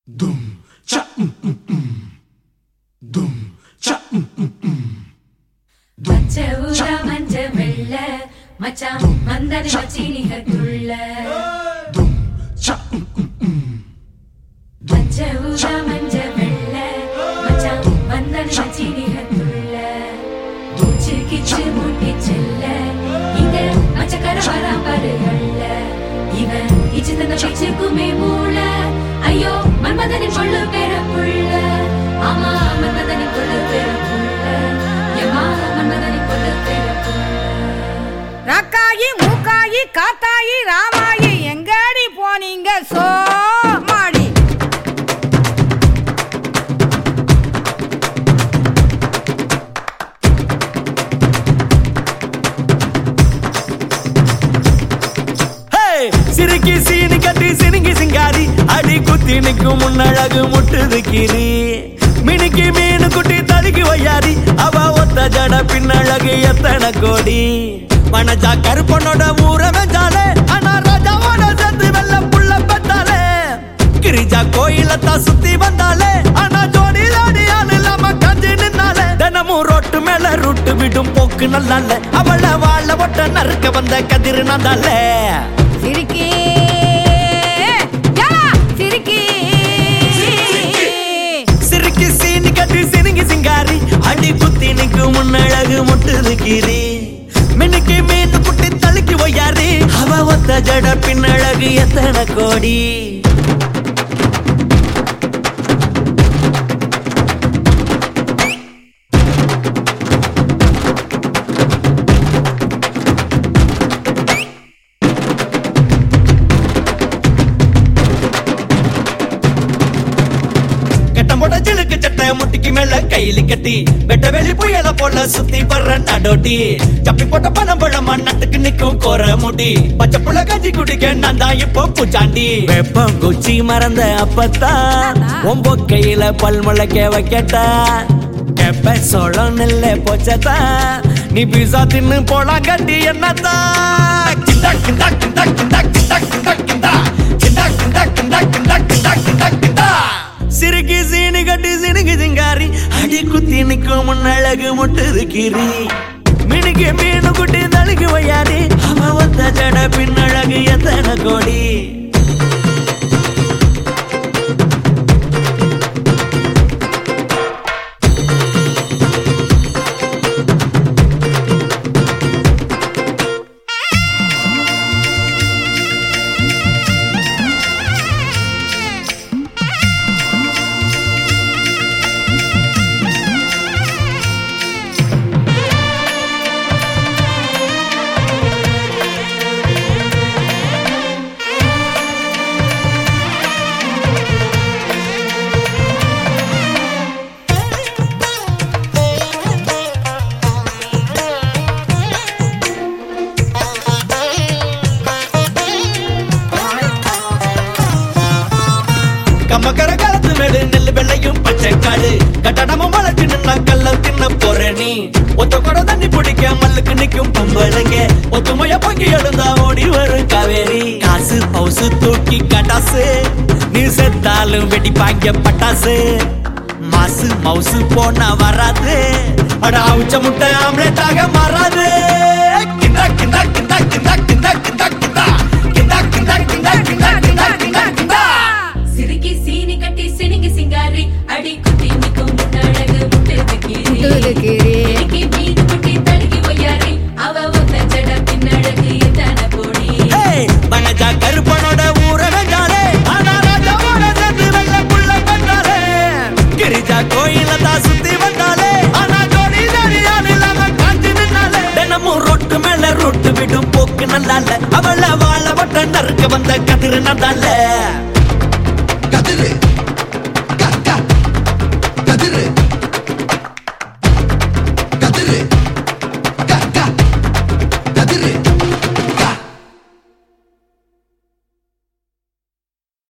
Dum cha mm mm mm. Dum cha mm mm mm. Dum பச்சை ஊதா மஞ்ச வெள்ள மச்சான் வந்தது மச்சினிகத்துள்ள dum cha mm mm mm. பச்சை ஊதா மஞ்ச வெள்ள மச்சான் வந்தது மச்சினிகத்துள்ள மூச்சு கிச்சு மூட்டி செல்ல இங்க மச்சக்கர வராம்பருகள்ல இவன் இச்சு தந்த பிச்சுக்குமே மூள ஐயோ மன்மதனின் கொள்ளு பெற புள்ள ஆமா மன்மதனின் கொள்ளு பெற புள்ள எம்மா மன்மதனின் கொள்ளு பெற புள்ள ரக்காயி மூக்காயி காத்தாயி ராமாயி எங்கடி போனீங்க சோமாடி ஹே! சிரிக்கி சீனி கட்டி சினுங்கி சிங்காரி அடி குத்தி நிற்கும் முன்னழகு முட்டுது கீரி மினுக்கி மீனு குட்டி தடுக்கி வையாரி அவ ஒத்த ஜட பின்னழகு எத்தனை கோடி மனஜா கருப்பனோட ஊர வெஞ்சாலே ஆனா ராஜாவோட சேர்த்து வெள்ள புள்ள பெத்தாலே கிரிஜா கோயிலத்தான் சுத்தி வந்தாலே ஆனா ஜோடி ஜோடி ஆள் இல்லாம கஞ்சி நின்னாலே தினமும் ரோட்டு மேல ரூட்டு விடும் போக்கு நல்லால அவள வாழ ஒட்ட நறுக்க வந்த கதிர் நந்தாலே சிரிக்கி யா, சிரிக்கி சிரிக்கி சீனி கட்டி சினுங்கி சிங்காரி அடி குத்தி நிற்கும் முன்னழகு முட்டுது கீரி மினுக்கி மீன் குட்டி தழுக்கி ஒய்யாரி அவ ஒத்த ஜட பின்னழகு எத்தனை கோடி கட்டம் போட ஜிலுக்கு சட்டை முட்டிக்கு மேல கையில கட்டி வெட்ட வெளி புயல போல சுத்தி வர்ற நடோட்டி சப்பி போட்ட பணம் பழமா நட்டுக்கு நிக்கும் கோர முடி பச்சை புள்ள கஞ்சி குடிக்க நான் தான் இப்போ பூச்சாண்டி வெப்பம் குச்சி மறந்த அப்பத்தான் ஒம்போ கையில பல் முளைக்க வைக்கட்டா கெப்ப சோளம் நெல்ல போச்சதா நீ பீசா தின்னு போலாம் கட்டி என்னத்தா கிண்டா கிண்டா கிண்டா கிண்டா கிண்டா கிண்டா கிண்டா கிண்டா கிண்டா கிண்டா கிண்டா கிண்டா கிண்டா கிண்டா சிறுகி சீனி கட்டி சினுக்கு சிங்காரி அடி குத்தி நிற்கும் முன்னழகு முட்டுது கீரி மினுக்கு மீனு குட்டி தழுக்கு வையாரி அவ ஒத்த ஜட பின்னழகு எத்தனை கோடி கம்மக்கர காலத்து மேடு நெல்லு வெள்ளையும் பச்சை காடு கட்டடமும் வளர்ச்சி நின்னா கல்ல தின்ன போற நீ ஒத்த கூட தண்ணி பிடிக்க மல்லுக்கு நிக்கும் பொம்பளைங்க ஒத்துமைய பங்கி எழுந்தா ஓடி வரும் காவேரி காசு பவுசு தூக்கி கட்டாசு நீ செத்தாலும் வெடிப்பாங்க பட்டாசு மாசு மவுசு போனா வராது அட அவுச்ச முட்டை ஆம்லெட்டாக மாறாது கிண்டா கிண்டா கிண்டா கிண்டா கிண்டா கிண்டா கிண்டா கிண்டா கிண்டா கிண்டா கிண்டா கிண்டா கிண்டா கிண்டா சிறுக்கி சீனி கட்டி சினுங்கி சிங்காரி அடி குத்தி நிற்கும் முன்னழகு முட்டுது கீரி முட்டுது கீரி. இன்னைக்கு மீன் குட்டி தழுகி ஒய்யாரி அவ ஒத்த ஜட பின்னழகு எத்தனை கோடி ஏய், வனஜா கருப்பனோட ஊர வெஞ்சாலே ஆனா ராஜாவோட சேர்த்து வெள்ள புள்ள பெற்றாலே கிரிஜா கோயில தான் சுத்தி வந்தாலே ஆனா ஜோடி ஜோடியால் இல்லாம காஞ்சி நின்னாலே தினமும் ரொட்டு மேல ரொட்டு விடும் போக்கு நல்லால அவள வாழ வட்ட நறுக்க வந்த கதிர் நந்தால